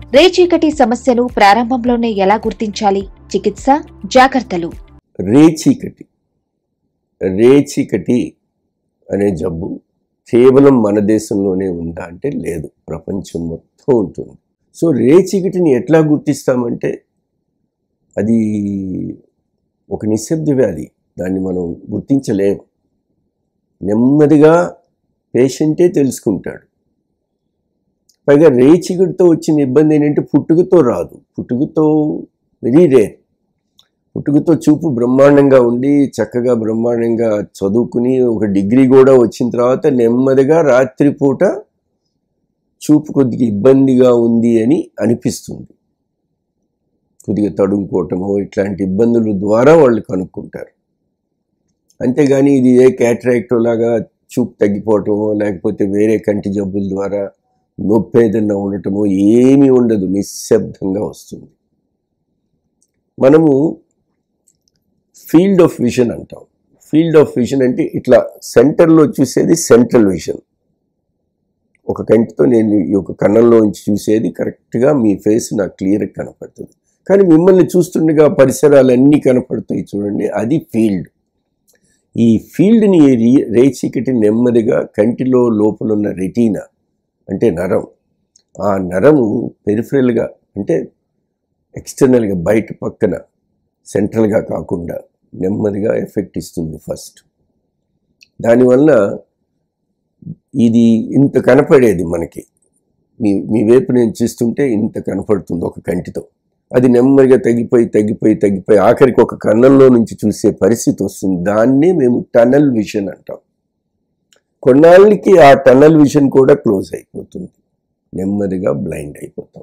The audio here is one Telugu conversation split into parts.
రేచీకటి సమస్యను ప్రారంభంలోనే ఎలా గుర్తించాలి చికిత్స జాగ్రత్తలు రేచీకటి రేచీకటి అనే జబ్బు కేవలం మన దేశంలోనే ఉందా అంటే లేదు ప్రపంచం మొత్తం ఉంటుంది సో రేచీకటిని ఎట్లా గుర్తిస్తామంటే అది ఒక నిశ్శబ్ద వ్యాధి దాన్ని మనం గుర్తించలేము నెమ్మదిగా పేషెంటే తెలుసుకుంటాడు పైగా రేచీకటితో వచ్చిన ఇబ్బంది ఏంటంటే పుట్టుకతో రాదు పుట్టుకతో వెరీ రేర్ పుట్టుకతో చూపు బ్రహ్మాండంగా ఉండి చక్కగా బ్రహ్మాండంగా చదువుకుని ఒక డిగ్రీ కూడా వచ్చిన తర్వాత నెమ్మదిగా రాత్రిపూట చూపు కొద్దిగా ఇబ్బందిగా ఉంది అని అనిపిస్తుంది కొద్దిగా తడుముకోవటమో ఇట్లాంటి ఇబ్బందుల ద్వారా వాళ్ళు కనుక్కుంటారు అంతేగాని ఇది ఏ క్యాట్రాక్ట్ లాగా చూపు తగ్గిపోవటమో లేకపోతే వేరే కంటి జబ్బుల ద్వారా నొప్పి ఏదన్నా ఉండటమో ఏమీ ఉండదు నిశ్శబ్దంగా వస్తుంది మనము ఫీల్డ్ ఆఫ్ విజన్ అంటాం ఫీల్డ్ ఆఫ్ విజన్ అంటే ఇట్లా సెంటర్లో చూసేది సెంట్రల్ విజన్ ఒక కంటితో నేను ఈ యొక్క కన్నంలోంచి చూసేది కరెక్ట్గా మీ ఫేస్ నాకు క్లియర్గా కనపడుతుంది కానీ మిమ్మల్ని చూస్తుండగా పరిసరాలన్నీ కనపడుతాయి చూడండి అది ఫీల్డ్ ఈ ఫీల్డ్ని రీ- రేచీకటి నెమ్మదిగా కంటిలో లోపల ఉన్న రెటీనా అంటే నరం ఆ నరము పెరిఫరల్గా అంటే ఎక్స్టర్నల్గా బయట పక్కన సెంట్రల్గా కాకుండా నెమ్మదిగా ఎఫెక్ట్ ఇస్తుంది ఫస్ట్ దానివల్ల ఇది ఇంత కనపడేది మనకి మీ మీ వైపు నేను చూస్తుంటే ఇంత కనపడుతుంది ఒక కంటితో అది నెమ్మదిగా తగ్గిపోయి తగ్గిపోయి తగ్గిపోయి ఆఖరికి ఒక కన్నంలో నుంచి చూసే పరిస్థితి వస్తుంది దాన్నే మేము టనల్ విజన్ అంటాం కొన్నాళ్ళకి ఆ టనల్ విజన్ కూడా క్లోజ్ అయిపోతుంది నెమ్మదిగా బ్లైండ్ అయిపోతాం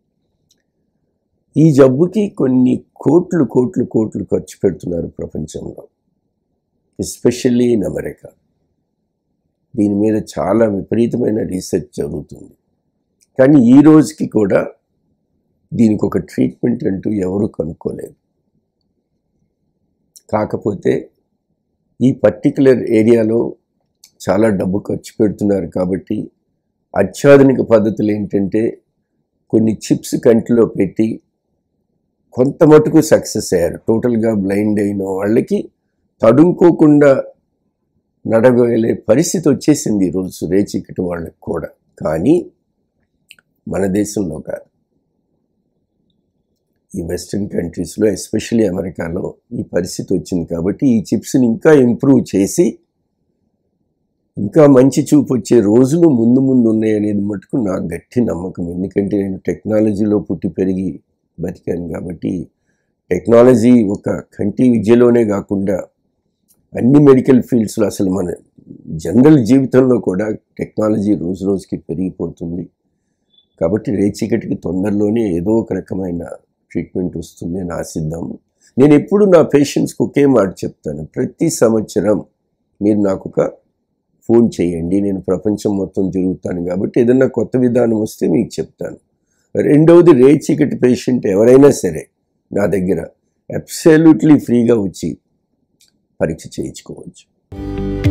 ఈ జబ్బుకి కొన్ని కోట్లు కోట్లు కోట్లు ఖర్చు పెడుతున్నారు ప్రపంచంలో ఎస్పెషల్లీ ఇన్ అమెరికా దీని మీద చాలా విపరీతమైన రీసెర్చ్ జరుగుతుంది కానీ ఈ రోజుకి కూడా దీనికి ఒక ట్రీట్మెంట్ అంటూ ఎవరు కనుక్కోలేదు కాకపోతే ఈ పర్టికులర్ ఏరియాలో చాలా డబ్బు ఖర్చు పెడుతున్నారు కాబట్టి అత్యాధునిక పద్ధతులు ఏంటంటే కొన్ని చిప్స్ కంటిలో పెట్టి కొంత మటుకు సక్సెస్ అయ్యారు టోటల్గా బ్లైండ్ అయిన వాళ్ళకి తడుముకోకుండా నడగలే పరిస్థితి వచ్చేసింది ఈరోజు రేచీకటి వాళ్ళకి కూడా కానీ మన దేశంలో కాదు ఈ వెస్ట్రన్ కంట్రీస్లో ఎస్పెషల్లీ అమెరికాలో ఈ పరిస్థితి వచ్చింది కాబట్టి ఈ చిప్స్ని ఇంకా ఇంప్రూవ్ చేసి ఇంకా మంచి చూపు వచ్చే రోజులు ముందు ముందు ఉన్నాయనేది మటుకు నాకు గట్టి నమ్మకం ఎందుకంటే నేను టెక్నాలజీలో పుట్టి పెరిగి బతికాను కాబట్టి టెక్నాలజీ ఒక కంటి విద్యలోనే కాకుండా అన్ని మెడికల్ ఫీల్డ్స్లో అసలు మన జనరల్ జీవితంలో కూడా టెక్నాలజీ రోజు రోజుకి పెరిగిపోతుంది కాబట్టి రేచీకటికి తొందరలోనే ఏదో ఒక రకమైన ట్రీట్మెంట్ వస్తుంది అని ఆశిద్దాము నేను ఎప్పుడు నా పేషెంట్స్కి ఒకే మాట చెప్తాను ప్రతి సంవత్సరం మీరు నాకు ఒక ఫోన్ చేయండి నేను ప్రపంచం మొత్తం తిరుగుతాను కాబట్టి ఏదన్నా కొత్త విధానం వస్తే మీకు చెప్తాను రెండవది రేచీకటి పేషెంట్ ఎవరైనా సరే నా దగ్గర అబ్సల్యూట్లీ ఫ్రీగా వచ్చి పరీక్ష చేయించుకోవచ్చు